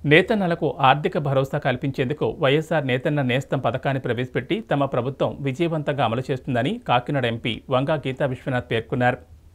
నేతన్నలకు ఆర్థిక భరోసా కల్పించేందుకు వైఎస్ఆర్ నేతన్న నేస్తం పథకాన్ని ప్రవేశపెట్టి తమ ప్రభుత్వం విజయవంతంగా అమలు చేస్తుందని కాకినాడ ఎంపీ వంగా గీతా విశ్వనాథ్ పేర్కొన్నారు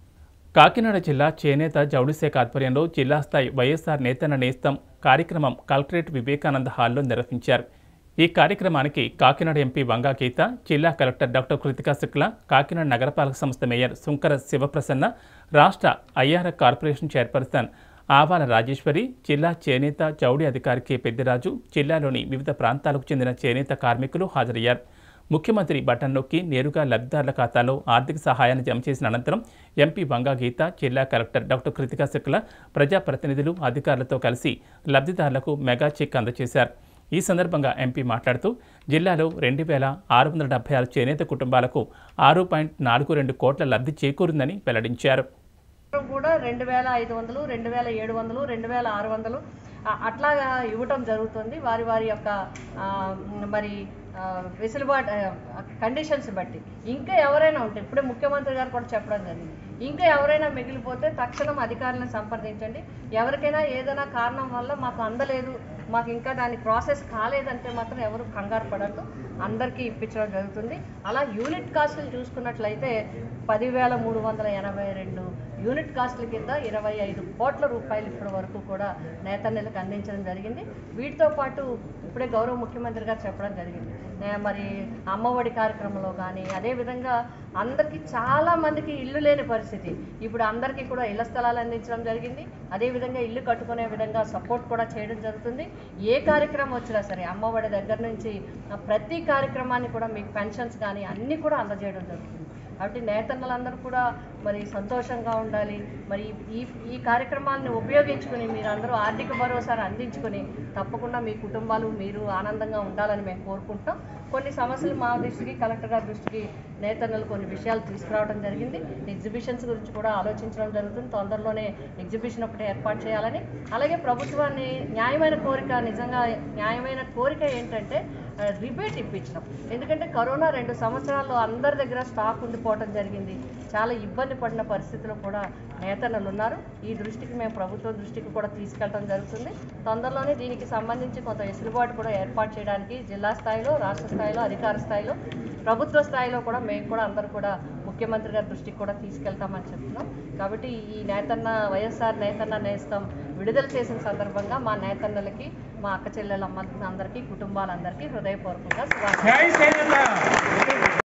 కాకినాడ జిల్లా చేనేత జౌడిశాఖ ఆధ్వర్యంలో జిల్లా స్థాయి వైఎస్ఆర్ నేతన్న నేస్తం కార్యక్రమం కలెక్టరేట్ వివేకానంద హాల్లో నిర్వహించారు ఈ కార్యక్రమానికి కాకినాడ ఎంపీ వంగా గీత జిల్లా కలెక్టర్ డాక్టర్ కృతికా శుక్ల కాకినాడ నగరపాలక సంస్థ మేయర్ శుంకర శివప్రసన్న రాష్ట్ర ఐఆర్ఎఫ్ కార్పొరేషన్ చైర్పర్సన్ ఆవాల రాజేశ్వరి జిల్లా చేనేత చౌడి అధికారి కె పెద్దిరాజు జిల్లాలోని వివిధ ప్రాంతాలకు చెందిన చేనేత కార్మికులు హాజరయ్యారు ముఖ్యమంత్రి బటన్ నొక్కి నేరుగా లబ్ధిదారుల ఖాతాలో ఆర్థిక సహాయాన్ని జమ చేసిన అనంతరం ఎంపీ వంగా గీత జిల్లా కలెక్టర్ డాక్టర్ కృతికా శుక్ల ప్రజాప్రతినిధులు అధికారులతో కలిసి లబ్ధిదారులకు మెగా చెక్ అందజేశారు ఈ సందర్భంగా ఎంపీ మాట్లాడుతూ జిల్లాలో రెండు వేల ఆరు వందల డెబ్బై ఆరు చేనేత కుటుంబాలకు ఆరు పాయింట్ నాలుగు రెండు కోట్ల లబ్ధి చేకూరిందని వెల్లడించారు కూడా రెండు వేల ఐదు వందలు రెండు వేల ఏడు వందలు రెండు వేల ఆరు వందలు ఆ- అట్లాగా ఇవ్వటం జరుగుతుంది వారి వారి యొక్క ఆ, మరి ఆ, వెసులుబాటు కండిషన్స్ బట్టి ఇంకా ఎవరైనా ఉంటే ఇప్పుడే ముఖ్యమంత్రి గారు కూడా చెప్పడం జరిగింది ఇంకా ఎవరైనా మిగిలిపోతే తక్షణం అధికారులను సంప్రదించండి ఎవరికైనా ఏదైనా కారణం వల్ల మాకు అందలేదు మాకు ఇంకా దాని ప్రాసెస్ కాలేదంటే మాత్రం ఎవరు కంగారు పడద్దు అందరికీ ఇప్పించడం జరుగుతుంది అలా యూనిట్ కాస్టులు చూసుకున్నట్లయితే పదివేల మూడు వందల ఎనభై రెండు యూనిట్ కాస్టుల కింద ఇరవై ఐదు కోట్ల రూపాయలు ఇప్పటి వరకు కూడా నేతన్నలకు అందించడం జరిగింది వీటితో పాటు ఇప్పుడే గౌరవ ముఖ్యమంత్రి గారు చెప్పడం జరిగింది నే- మరి అమ్మఒడి కార్యక్రమంలో కానీ అదేవిధంగా అందరికీ చాలా మందికి ఇల్లు లేని పరిస్థితి ఇప్పుడు అందరికీ కూడా ఇళ్ల స్థలాలు అందించడం జరిగింది అదేవిధంగా ఇల్లు కట్టుకునే విధంగా సపోర్ట్ కూడా చేయడం జరుగుతుంది ఏ కార్యక్రమం వచ్చినా సరే అమ్మఒడి దగ్గర నుంచి ఆ, ప్రతి కార్యక్రమాన్ని కూడా మీకు పెన్షన్స్ కానీ అన్నీ కూడా అందజేయడం జరుగుతుంది కాబట్టి నేతన్నలందరూ కూడా మరి సంతోషంగా ఉండాలి మరి ఈ ఈ కార్యక్రమాలను ఉపయోగించుకుని మీరు అందరూ ఆర్థిక భరోసాను అందించుకుని తప్పకుండా మీ కుటుంబాలు మీరు ఆనందంగా ఉండాలని మేము కోరుకుంటాం కొన్ని సమస్యలు మా దృష్టికి కలెక్టర్ గారి దృష్టికి నేతన్నలు కొన్ని విషయాలు తీసుకురావడం జరిగింది ఎగ్జిబిషన్స్ గురించి కూడా ఆలోచించడం జరుగుతుంది తొందరలోనే ఎగ్జిబిషన్ ఒకటి ఏర్పాటు చేయాలని అలాగే ప్రభుత్వాన్ని న్యాయమైన కోరిక నిజంగా న్యాయమైన కోరిక ఏంటంటే రిబేట్ ఇప్పించడం ఎందుకంటే కరోనా రెండు సంవత్సరాల్లో అందరి దగ్గర స్టాక్ ఉండిపోవడం జరిగింది చాలా ఇబ్బంది పడిన పరిస్థితిలో కూడా నేతన్నలు ఉన్నారు ఈ దృష్టికి మేము ప్రభుత్వం దృష్టికి కూడా తీసుకెళ్ళడం జరుగుతుంది తొందరలోనే దీనికి సంబంధించి కొంత వెసులుబాటు కూడా ఏర్పాటు చేయడానికి జిల్లా స్థాయిలో రాష్ట్ర స్థాయిలో అధికార స్థాయిలో ప్రభుత్వ స్థాయిలో కూడా మేము కూడా అందరూ కూడా ముఖ్యమంత్రి గారి దృష్టికి కూడా తీసుకెళ్తామని చెప్తున్నాం కాబట్టి ఈ నేతన్న వైఎస్ఆర్ నేతన్న నేస్తం విడుదల చేసిన సందర్భంగా మా నేతన్నలకి మా అక్క చెల్లెళ్ళమ్మ అందరికీ కుటుంబాలందరికీ హృదయపూర్వకంగా శుభాకాంక్షలు జై చేనేత